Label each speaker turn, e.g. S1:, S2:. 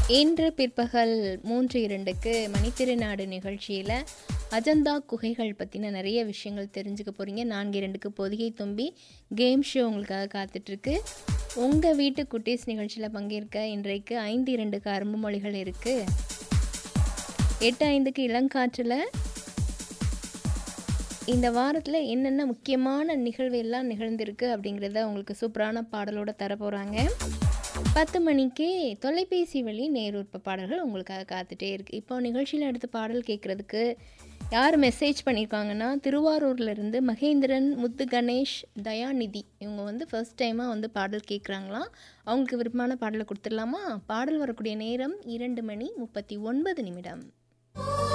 S1: இன்று பிற்பகல் மூன்று இரண்டுக்கு மணித்திருநாடு நிகழ்ச்சியில் அஜந்தா குகைகள் பற்றின நிறைய விஷயங்கள் தெரிஞ்சுக்க போகிறீங்க நான்கு இரண்டுக்கு பொதிகை தும்பி கேம் ஷோ உங்களுக்காக காத்துட்ருக்கு உங்கள் வீட்டு குட்டீஸ் நிகழ்ச்சியில் பங்கேற்க இன்றைக்கு ஐந்து இரண்டுக்கு அரும்பு மொழிகள் இருக்குது எட்டு ஐந்துக்கு இளங்காற்றில் இந்த வாரத்தில் என்னென்ன முக்கியமான நிகழ்வு எல்லாம் நிகழ்ந்திருக்கு அப்படிங்கிறத உங்களுக்கு சூப்பரான பாடலோட தர போகிறாங்க பத்து மணிக்கு தொலைபேசி வழி நேருற்ப பாடல்கள் உங்களுக்காக காத்துட்டே இருக்குது இப்போ நிகழ்ச்சியில் அடுத்த பாடல் கேட்குறதுக்கு யார் மெசேஜ் பண்ணியிருக்காங்கன்னா திருவாரூர்லேருந்து மகேந்திரன் முத்து கணேஷ் தயாநிதி இவங்க வந்து ஃபர்ஸ்ட் டைமாக வந்து பாடல் கேட்குறாங்களாம் அவங்களுக்கு விருப்பமான பாடலை கொடுத்துடலாமா பாடல் வரக்கூடிய நேரம் இரண்டு மணி முப்பத்தி ஒன்பது நிமிடம்